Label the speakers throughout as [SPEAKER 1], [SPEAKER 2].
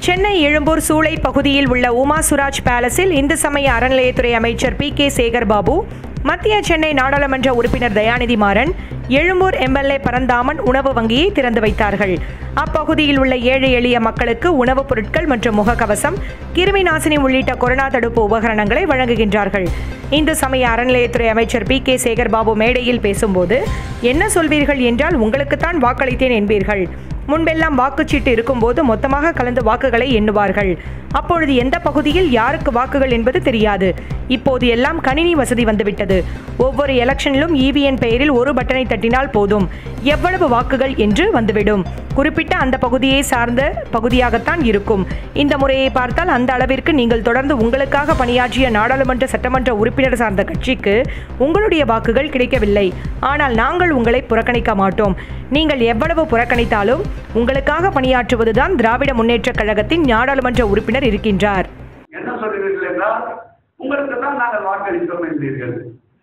[SPEAKER 1] சென்னை எழும்பூர் சூளை பகுதியில் உள்ள உமா சுராஜ் பேலஸில் இந்து சமய அறநிலையத்துறை அமைச்சர் பி கே சேகர் பாபு மத்திய சென்னை நாடாளுமன்ற உறுப்பினர் தயாநிதி மாறன் எழும்பூர் எம்எல்ஏ பரந்தாமன் உணவு வங்கியை திறந்து வைத்தார்கள் அப்பகுதியில் உள்ள ஏழை எளிய மக்களுக்கு உணவுப் பொருட்கள் மற்றும் முகக்கவசம் கிருமி நாசினி உள்ளிட்ட கொரோனா தடுப்பு உபகரணங்களை வழங்குகின்றார்கள் இந்து சமய அறநிலையத்துறை அமைச்சர் பி கே சேகர் பாபு மேடையில் பேசும்போது என்ன சொல்வீர்கள் என்றால் உங்களுக்குத்தான் வாக்களித்தேன் என்பீர்கள் முன்பெல்லாம் வாக்குச்சீட்டு இருக்கும்போது மொத்தமாக கலந்து வாக்குகளை எண்ணுவார்கள் அப்பொழுது எந்த பகுதியில் யாருக்கு வாக்குகள் என்பது தெரியாது இப்போது எல்லாம் கணினி வசதி வந்துவிட்டது ஒவ்வொரு எலெக்ஷனிலும் இவிஎன் பெயரில் ஒரு பட்டனை தட்டினால் போதும் எவ்வளவு வாக்குகள் என்று வந்துவிடும் குறிப்பிட்ட அந்த பகுதியை சார்ந்த பகுதியாகத்தான் இருக்கும் இந்த முறையை பார்த்தால் அந்த அளவிற்கு நீங்கள் தொடர்ந்து உங்களுக்காக பணியாற்றிய நாடாளுமன்ற சட்டமன்ற உறுப்பினர் சார்ந்த கட்சிக்கு உங்களுடைய வாக்குகள் கிடைக்கவில்லை ஆனால் நாங்கள் உங்களை புறக்கணிக்க மாட்டோம் நீங்கள் எவ்வளவு புறக்கணித்தாலும் உங்களுக்காக பணியாற்றுவதுதான் திராவிட முன்னேற்றக் கழகத்தின் நாடாளுமன்ற உறுப்பினர் இருக்கின்றார்
[SPEAKER 2] என்ன சொல்கிறீர்கள் என்றால் உங்களுக்கு தான் நாங்கள் வாக்களித்தோம் என்பீர்கள்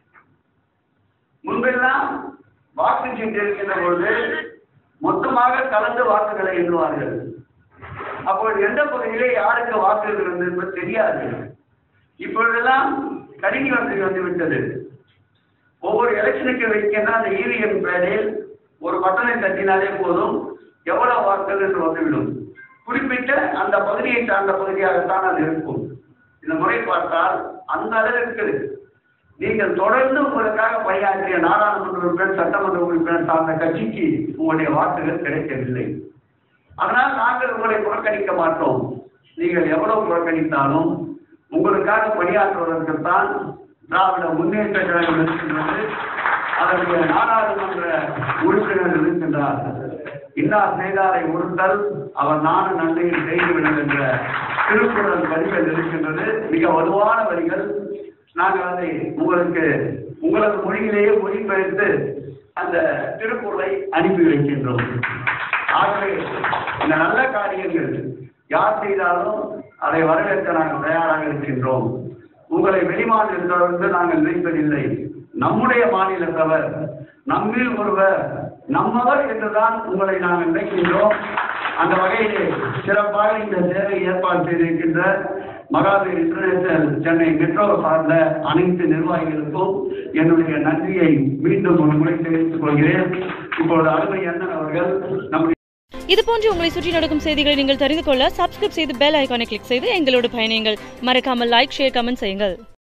[SPEAKER 2] முன்பெல்லாம் வாக்குச்சீட்டு இருக்கின்ற பொழுது மொத்தமாக கலந்து வாக்குகளை எண்ணுவார்கள் அப்பொழுது எந்த பகுதியிலே யாருக்கு வாக்கு இருந்தது என்பது தெரியாது இப்பொழுதெல்லாம் கணினி வசதி வந்துவிட்டது ஒவ்வொரு எலெக்ஷனுக்கு வைக்கின்ற அந்த இவிஎம் பேடில் ஒரு பட்டனை தட்டினாலே போதும் எவ்வளவு வாக்குகள் என்று வந்துவிடும் குறிப்பிட்ட அந்த பகுதியை சார்ந்த பகுதியாகத்தான் அது இருக்கும் இந்த முறை பார்த்தால் அந்த அளவிற்கு நீங்கள் தொடர்ந்து உங்களுக்காக பணியாற்றிய நாடாளுமன்ற உறுப்பினர் சட்டமன்ற உறுப்பினர் சார்ந்த கட்சிக்கு உங்களுடைய வாக்குகள் கிடைக்கவில்லை அதனால் நாங்கள் உங்களை புறக்கணிக்க மாட்டோம் நீங்கள் எவ்வளவு புறக்கணித்தாலும் உங்களுக்காக பணியாற்றுவதற்குத்தான் திராவிட முன்னேற்ற கழகம் இருக்கின்றது அதனுடைய நாடாளுமன்ற உறுப்பினர் இருக்கின்றார் இன்னார் செய்தாரை உறுத்தல் அவர் நானும் நன்மையில் செய்துவிடும் என்ற திருக்குறள் வரிகள் இருக்கின்றது மிக வலுவான வரிகள் நாங்கள் அதை உங்களுக்கு உங்களது மொழியிலேயே மொழிபெயர்த்து அந்த திருக்குறளை அனுப்பி வைக்கின்றோம் ஆகவே இந்த நல்ல காரியங்கள் யார் செய்தாலும் அதை வரவேற்க நாங்கள் தயாராக இருக்கின்றோம் உங்களை வெளிமாநிலத்திலிருந்து நாங்கள் நினைப்பதில்லை நம்முடைய மாநிலத்தவர் நம்மில் ஒருவர் நம்மவர் என்றுதான் உங்களை நாங்கள் நினைக்கின்றோம் அந்த வகையிலே சிறப்பாக இந்த சேவை ஏற்பாடு செய்திருக்கின்ற மகாவீர் இன்டர்நேஷனல் சென்னை மெட்ரோ சார்ந்த அனைத்து நிர்வாகிகளுக்கும் என்னுடைய நன்றியை மீண்டும் ஒரு முறை தெரிவித்துக் கொள்கிறேன் இப்பொழுது அருமை அண்ணன் அவர்கள் நம்முடைய
[SPEAKER 3] இது போன்று உங்களை சுற்றி நடக்கும் செய்திகளை நீங்கள் தெரிந்து கொள்ள சப்ஸ்கிரைப் செய்து பெல் ஐகானை கிளிக் செய்து எங்களோடு பயணியுங்கள் மறக்காமல் லைக் ஷேர் கமெண்ட் செய்யுங்கள்